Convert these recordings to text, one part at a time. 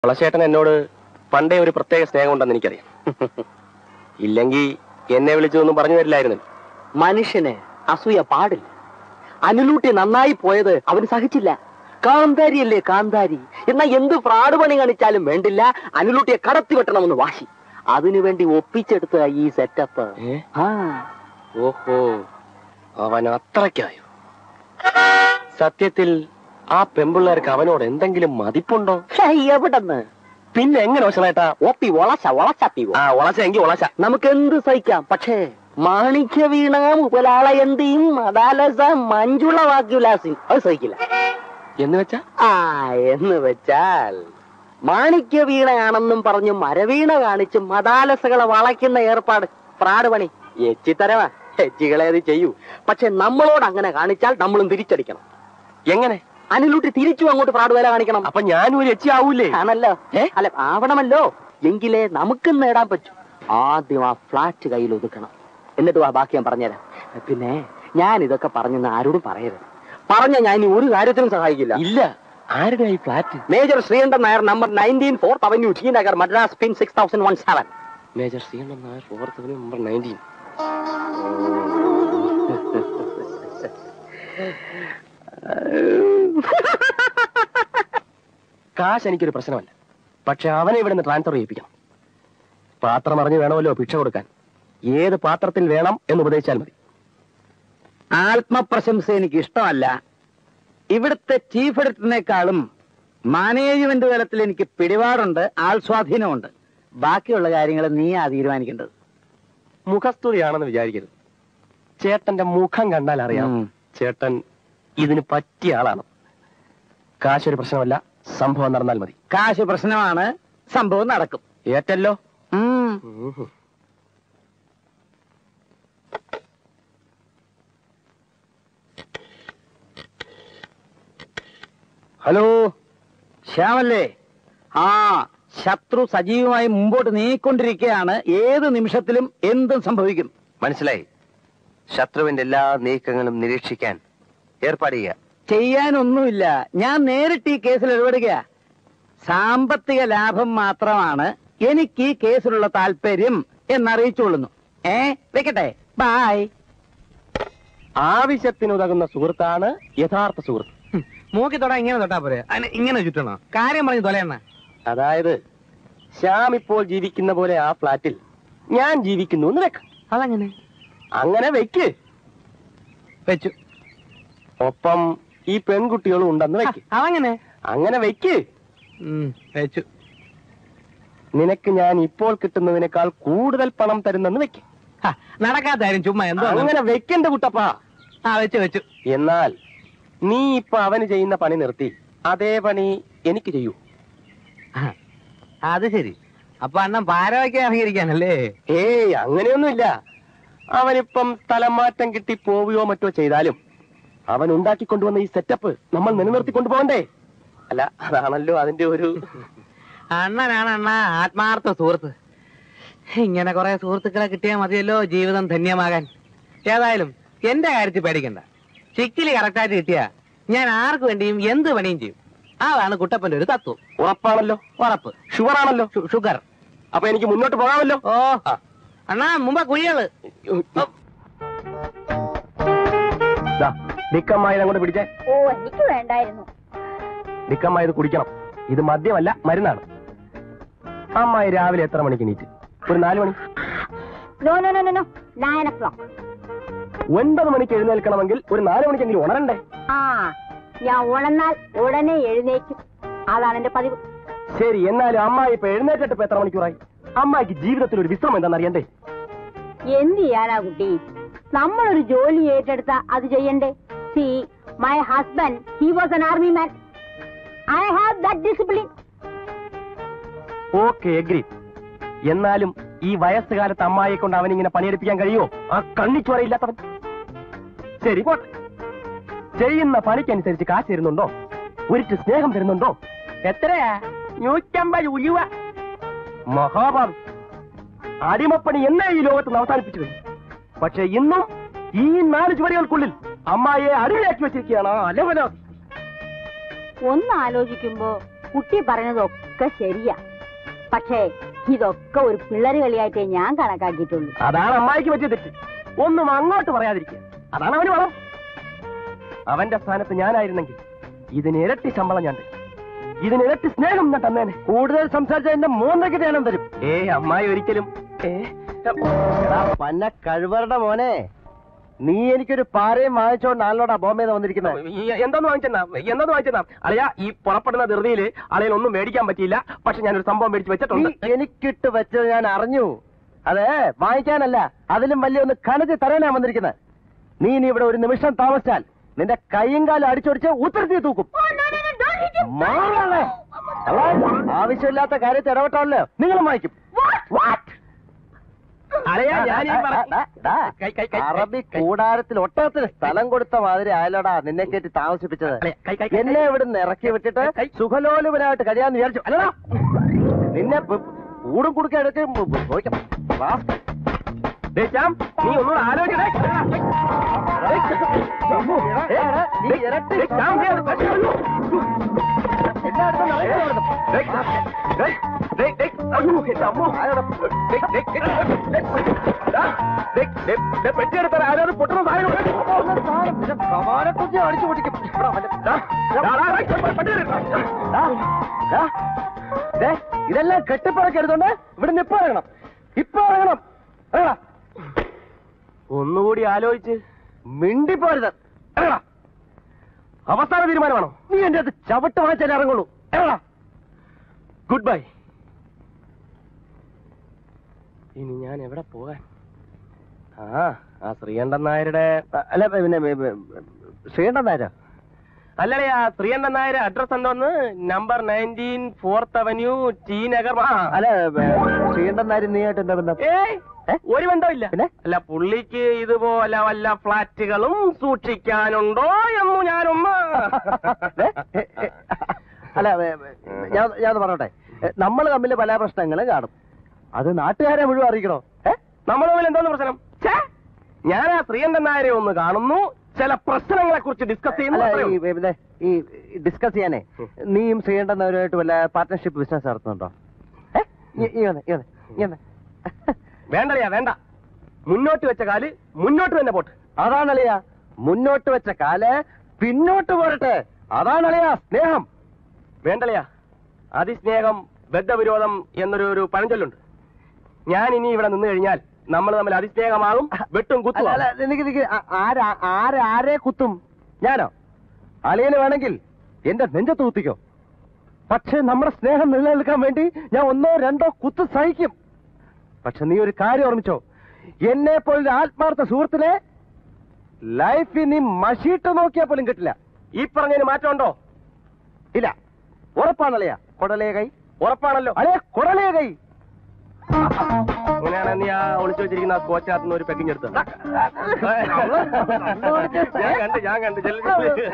വളശേട്ടൻ എന്നോട് പണ്ടേ ഒരു പ്രത്യേക സ്നേഹമുണ്ടെന്ന് എനിക്കറിയാം ഇല്ലെങ്കിൽ എന്നെ വിളിച്ചതൊന്നും പറഞ്ഞു തരില്ലായിരുന്നു മനുഷ്യന് അസൂയ പാടില്ല അനുലൂട്ടി നന്നായി പോയത് അവന് സഹിച്ചില്ല കാന്താരിയല്ലേ കാന്താരി എന്നാ എന്ത് ഫ്രാഡ് പണി കാണിച്ചാലും വേണ്ടില്ല അനുലൂട്ടിയെ കടത്തി വെട്ടണമെന്ന് വാശി അതിനുവേണ്ടി ഒപ്പിച്ചെടുത്ത ഈ സെറ്റപ്പ് ഏ? ആ ഓഹോ അവൻ അത്രയ്ക്കായോ സത്യത്തിൽ ആ പെമ്പിള്ളേർക്ക് അവനോട് എന്തെങ്കിലും മതിപ്പുണ്ടോ ഛേ, എവിടെന്ന് പിന്നെ എങ്ങനെ വശനേട്ടാ ഒപ്പി വളച്ച വളച്ചപ്പി ആ ഒളച്ച എങ്കിൽ ഒളച്ച നമുക്ക് എന്ത് സഹിക്കാം പക്ഷേ മാണിക്യ വീണ മുതലാളയന്തിയും മതാലസ മഞ്ജുള വാക്യുലാസിയും അത് സഹിക്കില്ല എന്ന് വെച്ചാ ആ എന്ന് വെച്ചാൽ മാണിക്യ വീണയാണെന്നും പറഞ്ഞു മരവീണ കാണിച്ച് മതാലസകളെ വളയ്ക്കുന്ന ഏർപ്പാട് പ്രാട് പണി എച്ചിത്തരവാ എച്ചികളെ അത് ചെയ്യൂ പക്ഷെ നമ്മളോട് അങ്ങനെ കാണിച്ചാൽ നമ്മളും തിരിച്ചടിക്കണം എങ്ങനെ അനുലൂട്ടി തിരിച്ചു അങ്ങോട്ട് പ്രാടുവേല കാണിക്കണം അപ്പൊ ഞാനും ഒരു എച്ചി ആവൂലേ ആണല്ലോ ഏ? അല്ല ആവണമല്ലോ എങ്കിലേ നമുക്കും നേടാൻ പറ്റൂ ആദ്യം ആ ഫ്ലാറ്റ് കയ്യിൽ ഒതുക്കണം എന്നിട്ട് വാ ബാക്കി ഞാൻ പറഞ്ഞുതരാം പിന്നെ ഞാൻ ഇതൊക്കെ പറഞ്ഞെന്ന് ആരോടും പറയരുത് പറഞ്ഞ ഞാൻ ഇനി ഒരു കാര്യത്തിനും സഹായിക്കില്ല ഇല്ല ആരുടെ ഈ flat major Sreekantan Nair number nineteen fourth avenue T Nagar Madras pin six thousand one seven major സീണം നായർ ഫോർത്ത് നമ്പർ നയൻറ്റീൻ കാശ് എനിക്കൊരു പ്രശ്നമല്ല പക്ഷെ അവനെ ഇവിടെ നിന്ന് ട്രാൻസ്ഫർ ചെയ്യിപ്പിക്കണം പാത്രം അറിഞ്ഞ് വേണമല്ലോ ഭിക്ഷ കൊടുക്കാൻ ഏത് പാത്രത്തിൽ വേണം എന്ന് ഉപദേശിച്ചാൽ മതി ആത്മപ്രശംസ എനിക്ക് ഇഷ്ടമല്ല ഇവിടുത്തെ ചീഫ് എഡിറ്ററിനേക്കാളും മാനേജ്മെന്റ് തലത്തിൽ എനിക്ക് പിടിപാടുണ്ട് ആൾ സ്വാധീനമുണ്ട് ബാക്കിയുള്ള കാര്യങ്ങൾ നീയാ തീരുമാനിക്കേണ്ടത് മുഖസ്തുതിയാണെന്ന് വിചാരിക്കരുത് ചേട്ടന്റെ മുഖം കണ്ടാൽ അറിയാം ഉം. ചേട്ടൻ ഇതിന് പറ്റിയ ആളാണ് കാശൊരു പ്രശ്നമല്ല സംഭവം നടന്നാൽ മതി കാശ് പ്രശ്നമാണ് സംഭവം നടക്കും ഏറ്റല്ലോ ഉം. ഉം. ഹലോ ശ്യാമല്ലേ ആ ശത്രു സജീവമായി മുമ്പോട്ട് നീങ്ങിക്കൊണ്ടിരിക്കുകയാണ് ഏത് നിമിഷത്തിലും എന്തും സംഭവിക്കും മനസ്സിലായി ശത്രുവിന്റെ എല്ലാ നീക്കങ്ങളും നിരീക്ഷിക്കാൻ ഏർപ്പാട് ചെയ്യുക ചെയ്യാനൊന്നുമില്ല ഞാൻ നേരിട്ട് ഈ കേസിൽ ഇടപെടുക സാമ്പത്തിക ലാഭം മാത്രമാണ് എനിക്ക് ഈ കേസിലുള്ള താല്പര്യം എന്നറിയിച്ചുകൊള്ളുന്നു ഏ വെക്കട്ടെ ബായ് ആവശ്യത്തിനുതകുന്ന സുഹൃത്താണ് യഥാർത്ഥ സുഹൃത്ത് മൂക്കി തൊടാ ഇങ്ങനെ തൊട്ടാ പോരെ ഇങ്ങനെ ചുറ്റണോ കാര്യം പറഞ്ഞു തൊലയണ്ണ അതായത് ശ്യാം ഇപ്പോൾ ജീവിക്കുന്ന പോലെ ആ ഫ്ലാറ്റിൽ ഞാൻ ജീവിക്കുന്നു എന്ന് വെക്ക അതങ്ങനെ അങ്ങനെ വെക്ക് വെച്ചു ഒപ്പം ഈ പെൺകുട്ടികളും ഉണ്ടെന്ന് വെക്ക് അതങ്ങനെ അങ്ങനെ വെക്ക് വെച്ചു നിനക്ക് ഞാൻ ഇപ്പോൾ കിട്ടുന്നതിനേക്കാൾ കൂടുതൽ പണം തരുന്നെന്ന് വെക്ക് നടക്കാത്ത കാര്യം ചുമ്മാ എന്തോ അങ്ങനെ വെക്കണ്ട കുട്ടപ്പാ ആ വെച്ചു വെച്ചു എന്നാൽ നീ ഇപ്പൊ അവന് ചെയ്യുന്ന പണി നിർത്തി അതേ പണി എനിക്ക് ചെയ്യൂ അത് ശരി അപ്പൊ അണ്ണൻ പാരവയ്ക്കാൻ ഇറങ്ങിയിരിക്കാനല്ലേ ഏയ് അങ്ങനെയൊന്നുമില്ല അവനിപ്പം സ്ഥലം മാറ്റം കിട്ടി പോവുകയോ മറ്റോ ചെയ്താലും അവൻ ഉണ്ടാക്കിക്കൊണ്ടുവന്ന ഈ സെറ്റപ്പ് നമ്മൾ നിലനിർത്തി കൊണ്ടുപോകണ്ടേ അല്ല അതാണല്ലോ അതിന്റെ ഒരു അണ്ണനാണ് അണ്ണ ആത്മാർത്ഥ സുഹൃത്ത് ഇങ്ങനെ കുറെ സുഹൃത്തുക്കളെ കിട്ടിയാൽ മതിയല്ലോ ജീവിതം ധന്യമാകാൻ ഏതായാലും എന്റെ കാര്യത്തിൽ പേടിക്കണ്ട ചിക്കിലി കറക്റ്റായിട്ട് കിട്ടിയാ ഞാൻ ആർക്ക് വേണ്ടിയും എന്ത് പണിയും ചെയ്യും അതാണ് കുട്ടപ്പന്റെ ഒരു തത്വം ഉറപ്പാണല്ലോ ഉറപ്പ് ഷുവർ ആണല്ലോ ഷു- ഷുഗർ അപ്പൊ എനിക്ക് മുന്നോട്ട് പോകാമല്ലോ ഓ അണ്ണാ മുമ്പ് കുഴികള് ദാ, ദിക്കമ്മ ഇതങ്ങോട്ട് പിടിച്ചേ ഓ എനിക്ക് വേണ്ടായിരുന്നു ദിക്കമ്മ ഇത് കുടിക്കണം ഇത് മദ്യമല്ല മരുന്നാണ് അമ്മായി രാവിലെ എത്ര മണിക്ക് നീറ്റ് ഒരു നാല് മണി no no no no nine o'clock ഒൻപത് മണിക്ക് എഴുന്നേൽക്കണമെങ്കിൽ ഒരു നാല് മണിക്കെങ്കിലും ഉണരണ്ടേ ആ ഞാൻ ഉണർന്നാൽ ഉടനെ എഴുന്നേക്കും അതാണ് എന്റെ പതിവ് ശരി എന്നാലും അമ്മായി ഇപ്പൊ എഴുന്നേറ്റിട്ട് ഇപ്പൊ എത്ര മണിക്കൂറായി അമ്മായിക്ക് ജീവിതത്തിൽ ഒരു വിശ്രമം എന്താണെന്ന് അറിയണ്ടേ എന്ത് ചെയ്യാനാ കുട്ടി നമ്മളൊരു ജോലി ഏറ്റെടുത്താ അത് ചെയ്യണ്ടേ see my husband he was an army man I have that discipline okay agree എന്നാലും ഈ വയസ്സുകാലത്ത് അമ്മായിയെ കൊണ്ട് അവനിങ്ങനെ പണിയെടുപ്പിക്കാൻ കഴിയുമോ ആ കണ്ണിച്ചുവരയില്ലാത്തവൻ ശരി പോട്ടെ ചെയ്യുന്ന പണിക്കനുസരിച്ച് കാശ് തരുന്നുണ്ടോ ഒരിറ്റ് സ്നേഹം തരുന്നുണ്ടോ എത്രയാ നൂറ്റമ്പത് ഉലുവ മഹാഭാവി അടിമപ്പണി എന്നേ ഈ ലോകത്ത് നിന്ന് അവസാനിപ്പിച്ചു കഴിഞ്ഞു പക്ഷെ ഇന്നും ഈ നാല് ചുവരുകൾക്കുള്ളിൽ അമ്മായിയെ അടിമയാക്കി വെച്ചിരിക്കുകയാണ് ആ അലവലാതി ഒന്ന് ആലോചിക്കുമ്പോ കുട്ടി പറഞ്ഞതൊക്കെ ഒക്കെ ശരിയാ പക്ഷേ ഇതൊക്കെ ഒരു പിള്ളേര് കളിയായിട്ടേ ഞാൻ കണക്കാക്കിയിട്ടുള്ളൂ അതാണ് അമ്മായിക്ക് പറ്റിയ തെറ്റ് ഒന്നും അങ്ങോട്ട് പറയാതിരിക്കുക അതാണ് അവന് വളം അവന്റെ സ്ഥാനത്ത് ഞാനായിരുന്നെങ്കിൽ ഇതിന് ഇരട്ടി ശമ്പളം ഞാൻ തരും ഇതിന് ഇരട്ടി സ്നേഹം ഞാൻ തന്നേനെ കൂടുതൽ സംസാരിച്ച എന്റെ മൂന്നൊക്കെ ധ്യാനം തരും ഏ അമ്മായി ഒരിക്കലും ഏ പന്ന കഴിവറുടെ മോനെ നീ എനിക്കൊരു പാരയും വാങ്ങിച്ചോണ്ട് ആളിനോടാ ബോംബെന്ന് വന്നിരിക്കുന്നത് ഈ എന്തോന്ന് വാങ്ങിച്ചെന്നാ എന്തോന്ന് വാങ്ങിച്ചെന്നാ അളയാ ഈ പുറപ്പെടുന്ന ധൃതിയിൽ അളയിൽ ഒന്നും മേടിക്കാൻ പറ്റിയില്ല പക്ഷെ ഞാനൊരു സംഭവം മേടിച്ച് നീ വെച്ചിട്ടുണ്ട് എനിക്കിട്ട് വെച്ചത് ഞാൻ അറിഞ്ഞു അതെ വാങ്ങിക്കാനല്ല അതിലും വലിയ ഒന്ന് കണക്ക് തരാനാ വന്നിരിക്കുന്നത് നീ ഇനി ഇവിടെ ഒരു നിമിഷം താമസിച്ചാൽ നിന്റെ കൈയും കാലും അടിച്ചൊടിച്ച് ഉത്തരത്തി തൂക്കും മാറണേ. അല്ല, ആവശ്യമില്ലാത്ത കാര്യത്തിൽ ഇടപെട്ടാണല്ലോ നിങ്ങളും വാങ്ങിക്കും അളയാ ഞാൻ ഈ പറ- ഡാ, ഡാ, കൈ, കൈ, കൈ, അറബി കൈ. കൂടാരത്തിൽ ഒട്ടകത്തിന് സ്ഥലം കൊടുത്ത മാതിരി ആയലോടാ നിന്നെ കയറ്റി താമസിപ്പിച്ചത് അളയാ, കൈ, കൈ, കൈ, എന്നെ ഇവിടുന്ന് ഇറക്കി വിട്ടിട്ട് കൈ. സുഖലോലുപനായിട്ട് കഴിയാന്ന് വിചാരിച്ചു അല്ലടാ നിന്നെ പ്- കൂടും കുടുക്ക എടുത്ത് ചോദിക്കാം റാസ്കൽ. ദേ ശ്യാം, നീ ഒന്നുകൂടെ ആലോചിക്കണേ നീ ഇരട്ടി എല്ലായിടത്തും നടക്കുന്നു ഇവിടുന്ന്. പൊട്ടുന്ന ഒന്ന് സാധനം പിന്നെ പ്രമാണക്കുറ്റി അടിച്ചു പൊട്ടിക്കും ഇവിടെ വല്ല- ദാ, ദാ, ദേ, ഇതെല്ലാം കെട്ടിപ്പറക്കെടുത്തോണ്ട് ഇവിടെ ഇപ്പൊ ഇറങ്ങണം ഇപ്പൊ ഇറങ്ങണം ഇറങ്ങടാ. ഒന്നുകൂടി ആലോചിച്ച് മിണ്ടിപ്പോരുത് ഇറങ്ങടാ. അവസാന തീരുമാനമാണോ നീ എന്റെ അത് ചവിട്ട് വാങ്ങിച്ചാലേ ഇറങ്ങുള്ളൂ ഇറങ്ങടാ. ഗുഡ് ബൈ ഇനി ഞാൻ എവിടെ പോകാൻ ആ ആ ശ്രീകണ്ഠൻ നായരുടെ അല്ല പിന്നെ ശ്രീകണ്ഠൻ നായരോ അല്ലടേ ആ ശ്രീകണ്ഠൻ നായർ അഡ്രസ് എന്തോന്ന് number nineteen fourth avenue T Nagar ആ, അല്ല ശ്രീകണ്ഠൻ നായർ നീയായിട്ട് എന്താ ബന്ധം ഏയ് ഏ? ഒരു ബന്ധമില്ല പിന്നെ? അല്ല പുള്ളിക്ക് ഇതുപോലെ വല്ല ഫ്ലാറ്റുകളും സൂക്ഷിക്കാനുണ്ടോ എന്നു ഞാനൊന്ന് ഏ? ഏ, ഏ, അല്ല ഏ, ഏ, ഞാൻ ഞാൻ പറഞ്ഞോട്ടെ നമ്മൾ തമ്മിൽ പല പ്രശ്നങ്ങളും കാണും അത് നാട്ടുകാരെ മുഴുവൻ അറിയിക്കണോ ഏ? നമ്മൾ തമ്മിൽ എന്തോന്ന് പ്രശ്നം ഛേ, ഞാൻ ആ ശ്രീകണ്ഠൻ നായരെ ഒന്ന് കാണുന്നു ചില പ്രശ്നങ്ങളെ കുറിച്ച് ഡിസ്കസ് ചെയ്യുന്നു അല്ല അത്രയേ ഈ ഉള്ളൂ. പിന്നെ ഈ ഡിസ്കസ് ചെയ്യാനേ നീയും ശ്രീകണ്ഠൻ നായരുമായിട്ട് വല്ല പാർട്ട്ണർഷിപ്പ് ബിസിനസ് നടത്തുന്നുണ്ടോ ഏ? ഈ- ഈ വന്നെ, ഈ വന്നെ, ഈ വന്നെ. വേണ്ടറിയാ വേണ്ട മുന്നോട്ട് വെച്ച കാല് മുന്നോട്ട് തന്നെ പോട്ട് അതാണളിയാ മുന്നോട്ട് വെച്ച കാല് പിന്നോട്ട് പോരട്ടെ അതാണളിയാ സ്നേഹം വേണ്ടലയാ അതിസ്നേഹം ബദ്ധവിരോധം എന്നൊരു ഒരു പഴഞ്ചൊല്ലുണ്ട് ഞാൻ ഇനി ഇവിടെ നിന്ന് കഴിഞ്ഞാൽ നമ്മൾ തമ്മിൽ അതിസ്നേഹമാകും വെട്ടും കുത്തും അല്ല, അല്ല, നിക്ക് നിക്ക്. ആ- ആരാ ആരെ ആരെ കുത്തും ഞാനോ അളിയന് വേണമെങ്കിൽ എന്റെ നെഞ്ചത്ത് കുത്തിക്കോ പക്ഷെ നമ്മുടെ സ്നേഹം നിലനിൽക്കാൻ വേണ്ടി ഞാൻ ഒന്നോ രണ്ടോ കുത്ത് സഹിക്കും പക്ഷെ നീ ഒരു കാര്യം ഓർമ്മിച്ചോ എന്നെ പോലൊരു ആത്മാർത്ഥ സുഹൃത്തിനെ ലൈഫിൽ നീ മഷീട്ട് നോക്കിയാൽ പോലും കിട്ടില്ല ഈ പറഞ്ഞതിന് മാറ്റമുണ്ടോ ഇല്ല ഉറപ്പാണല്ലയാ കൊടലേ കൈ ഉറപ്പാണല്ലോ അല്ലേ കൊടലേ കൈ അങ്ങനെയാണ് നീ ആ ഒളിച്ചു വെച്ചിരിക്കുന്ന ആ സ്കോച്ചിനകത്ത് നിന്ന് ഒരു പെക്കിങ് എടുത്തത് ഞാൻ കണ്ട് ഞാൻ കണ്ട് ചെല്ല്.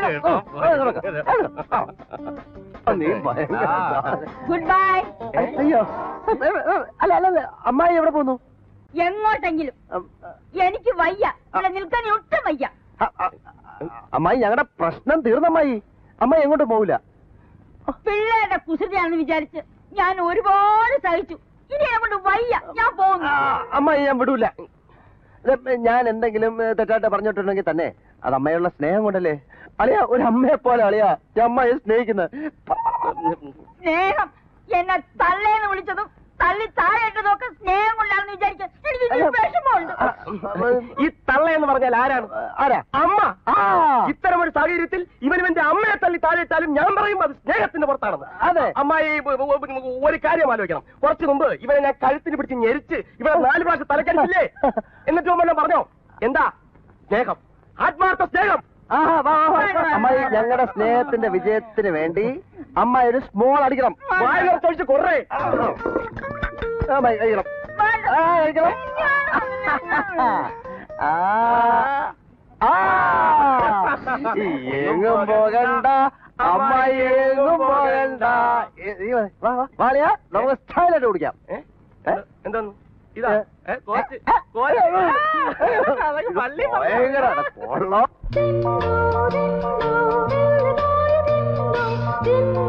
നീ ഭയങ്കര ഗുഡ് ബൈ അയ്യോ അല്ല അല്ല അല്ല അമ്മായി എവിടെ പോന്നു എങ്ങോട്ടെങ്കിലും എനിക്ക് വയ്യ ഇവിടെ നിൽക്കാൻ ഒട്ടും വയ്യ അ- അ- അമ്മായി ഞങ്ങളുടെ പ്രശ്നം തീർന്നമ്മായി അമ്മായി എങ്ങോട്ടും പോവില്ല പിള്ളേരുടെ കുസൃതിയാണെന്ന് വിചാരിച്ച് ഞാൻ ഒരുപാട് സഹിച്ചു ഇനി എന്നെ കൊണ്ട് വയ്യ ഞാൻ പോകുന്നു അമ്മായി ഞാൻ വിടൂല ഇത് ഞാൻ എന്തെങ്കിലും ഏ, തെറ്റായിട്ട് പറഞ്ഞിട്ടുണ്ടെങ്കിൽ തന്നെ അത് അമ്മയുള്ള സ്നേഹം കൊണ്ടല്ലേ അളിയാ ഒരു അമ്മയെ പോലെ അളിയാ ഞാൻ അമ്മയെ സ്നേഹിക്കുന്നത് സ്നേഹം എന്നെ തള്ളേന്ന് വിളിച്ചതും തള്ളി താഴെയിട്ടതൊക്കെ സ്നേഹം കൊണ്ടാണെന്ന് വിചാരിച്ചു എനിക്ക് ഇച്ചിരി വിഷമമുണ്ട് ഈ തള്ള എന്ന് പറഞ്ഞാൽ ആരാണ് ആരാ അമ്മ ആ ഇത്തരം ഒരു സാഹചര്യത്തിൽ ഇവനും എന്റെ അമ്മയെ തള്ളി താഴെയിട്ടാലും ഞാൻ പറയും അത് സ്നേഹത്തിന്റെ പുറത്താണെന്ന് അതെ. അമ്മായി ബ- ബ- ബ- ഒരു കാര്യം ആലോചിക്കണം കുറച്ചു മുമ്പ് ഇവനെ ഞാൻ കഴുത്തിന് പിടിച്ച് ഞെരിച്ച് ഇവനെ നാല് പ്രാവശ്യം തലക്കടിച്ചില്ലേ എന്നിട്ട് മുമ്പ് പറഞ്ഞോ എന്താ സ്നേഹം ആത്മാർത്ഥ സ്നേഹം ആ, വാ, വാ, വാ. അമ്മായി ഞങ്ങളുടെ സ്നേഹത്തിന്റെ വിജയത്തിന് വേണ്ടി അമ്മ ഒരു സ്മോൾ അടിക്കണം വായ നിറച്ചൊഴിച്ച് കൊറേ അമ്മായി കഴിക്കണം ആ, കഴിക്കണം ആ, ആ. എങ്ങും പോകണ്ട അമ്മായി എങ്ങും പോകണ്ട ഏ, നീ വാ, വാ, വാ. വാളിയാ നമുക്ക് സ്റ്റൈലായിട്ട് കുടിക്കാം ഏ? എന്താ- എന്താന്ന് ഇതാ ഏ, കോച്ച് ഏ, കോച്ച് ഏ, ഏ, അതൊക്കെ പള്ളി ഭയങ്കര കൊള്ളാം Ding dong, ding dong, ding dong, ding dong, ding dong.